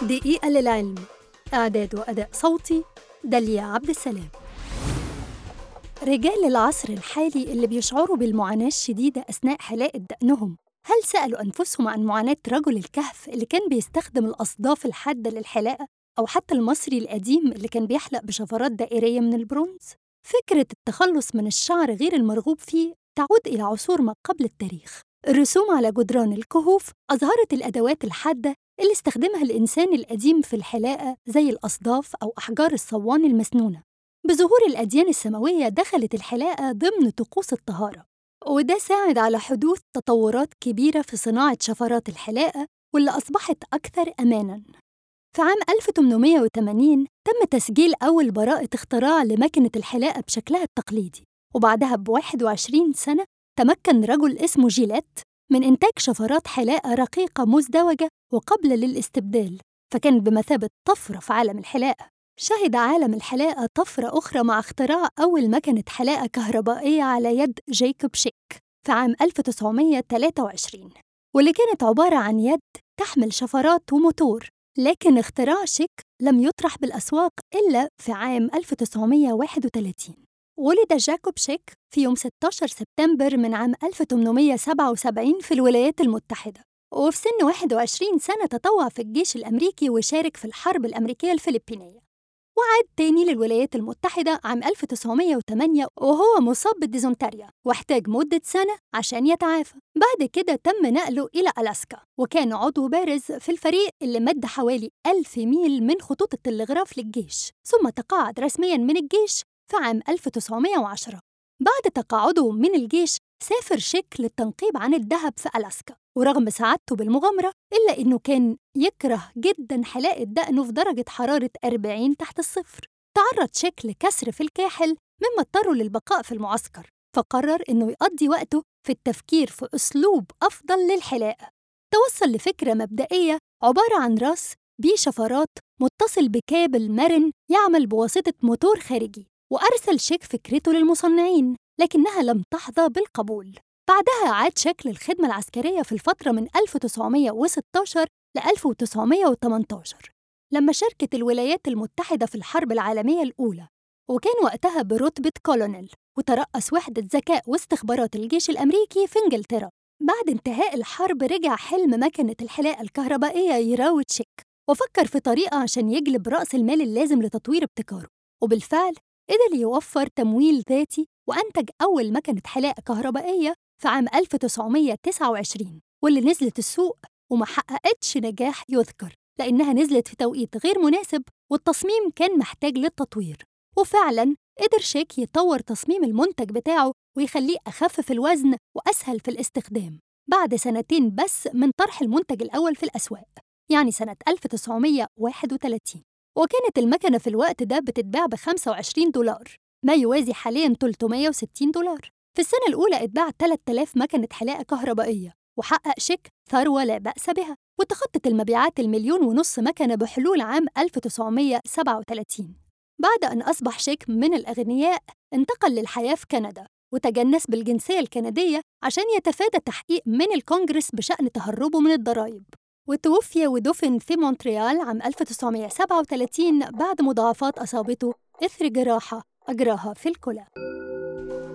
دقيقة للعلم إعداد وأداء صوتي داليا عبد السلام رجال العصر الحالي اللي بيشعروا بالمعاناة الشديدة أثناء حلاقة دقنهم هل سألوا أنفسهم عن معاناة رجل الكهف اللي كان بيستخدم الأصداف الحادة للحلاقة أو حتى المصري القديم اللي كان بيحلق بشفرات دائرية من البرونز؟ فكرة التخلص من الشعر غير المرغوب فيه تعود إلى عصور ما قبل التاريخ الرسوم على جدران الكهوف أظهرت الأدوات الحادة اللي استخدمها الإنسان القديم في الحلاقة زي الأصداف أو أحجار الصوان المسنونة بظهور الأديان السماوية دخلت الحلاقة ضمن طقوس الطهارة وده ساعد على حدوث تطورات كبيرة في صناعة شفرات الحلاقة واللي أصبحت أكثر أماناً في عام 1880 تم تسجيل أول براءة اختراع لماكينة الحلاقة بشكلها التقليدي وبعدها ب 21 سنة تمكن رجل اسمه جيلات من إنتاج شفرات حلاقة رقيقة مزدوجة وقابلة للاستبدال فكان بمثابة طفرة في عالم الحلاقة شهد عالم الحلاقة طفرة أخرى مع اختراع أول مكنة حلاقة كهربائية على يد جايكوب شيك في عام 1923 واللي كانت عبارة عن يد تحمل شفرات وموتور لكن اختراع شيك لم يطرح بالأسواق إلا في عام 1931 ولد جاكوب شيك في يوم 16 سبتمبر من عام 1877 في الولايات المتحدة وفي سن 21 سنة تطوع في الجيش الأمريكي وشارك في الحرب الأمريكية الفلبينية وعاد تاني للولايات المتحدة عام 1908 وهو مصاب بالديزونتاريا واحتاج مدة سنة عشان يتعافى بعد كده تم نقله إلى ألاسكا وكان عضو بارز في الفريق اللي مد حوالي ألف ميل من خطوط التلغراف للجيش ثم تقاعد رسميا من الجيش في عام 1910 بعد تقاعده من الجيش سافر شيك للتنقيب عن الذهب في ألاسكا ورغم سعادته بالمغامرة إلا إنه كان يكره جدا حلاقة دقنه في درجة حرارة 40 تحت الصفر تعرض شيك لكسر في الكاحل مما اضطره للبقاء في المعسكر فقرر إنه يقضي وقته في التفكير في أسلوب أفضل للحلاقة توصل لفكرة مبدئية عبارة عن راس بيه شفرات متصل بكابل مرن يعمل بواسطة موتور خارجي وأرسل شيك فكرته للمصنعين لكنها لم تحظى بالقبول بعدها عاد شكل الخدمة العسكرية في الفترة من 1916 ل 1918 لما شاركت الولايات المتحدة في الحرب العالمية الأولى وكان وقتها برتبة كولونيل وترأس وحدة ذكاء واستخبارات الجيش الأمريكي في إنجلترا بعد انتهاء الحرب رجع حلم مكنة الحلاقة الكهربائية يراود شيك وفكر في طريقة عشان يجلب رأس المال اللازم لتطوير ابتكاره وبالفعل قدر يوفر تمويل ذاتي وأنتج أول مكنة حلاقة كهربائية في عام 1929 واللي نزلت السوق وما حققتش نجاح يذكر لأنها نزلت في توقيت غير مناسب والتصميم كان محتاج للتطوير وفعلا قدر شيك يطور تصميم المنتج بتاعه ويخليه أخف في الوزن وأسهل في الاستخدام بعد سنتين بس من طرح المنتج الأول في الأسواق يعني سنة 1931 وكانت المكنة في الوقت ده بتتباع ب 25 دولار ما يوازي حاليا 360 دولار في السنة الأولى اتباع 3000 مكنة حلاقة كهربائية وحقق شيك ثروة لا بأس بها وتخطت المبيعات المليون ونص مكنة بحلول عام 1937 بعد أن أصبح شيك من الأغنياء انتقل للحياة في كندا وتجنس بالجنسية الكندية عشان يتفادى تحقيق من الكونجرس بشأن تهربه من الضرائب وتوفي ودفن في مونتريال عام 1937 بعد مضاعفات أصابته إثر جراحة أجراها في الكلى